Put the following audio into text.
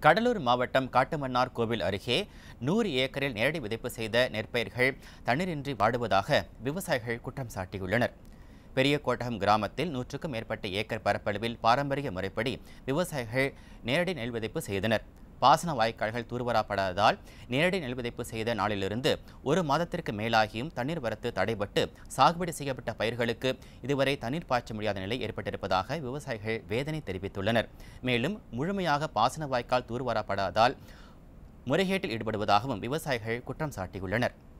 கடலூர் மாவட்டம் காட்டுமன்னார் கோவில் அருகே நூறு ஏக்கரில் நேரடி விதைப்பு செய்த நெற்பயிர்கள் தண்ணீரின்றி வாடுவதாக விவசாயிகள் குற்றம் சாட்டியுள்ளனர் பெரிய கோட்டகம் கிராமத்தில் நூற்றுக்கும் மேற்பட்ட ஏக்கர் பரப்பளவில் பாரம்பரிய முறைப்படி விவசாயிகள் நேரடி நெல் விதைப்பு செய்தனர் பாசன வாய்க்கால்கள் தூர்வாரப்படாததால் நேரடி நெல் விதைப்பு செய்த நாளிலிருந்து ஒரு மாதத்திற்கு மேலாகியும் தண்ணீர் வரத்து தடைபட்டு சாகுபடி செய்யப்பட்ட பயிர்களுக்கு இதுவரை தண்ணீர் பாய்ச்ச முடியாத நிலை ஏற்பட்டிருப்பதாக விவசாயிகள் வேதனை தெரிவித்துள்ளனர் மேலும் முழுமையாக பாசன வாய்க்கால் தூர்வாரப்படாததால் முறைகேட்டில் ஈடுபடுவதாகவும் விவசாயிகள் குற்றம் சாட்டியுள்ளனர்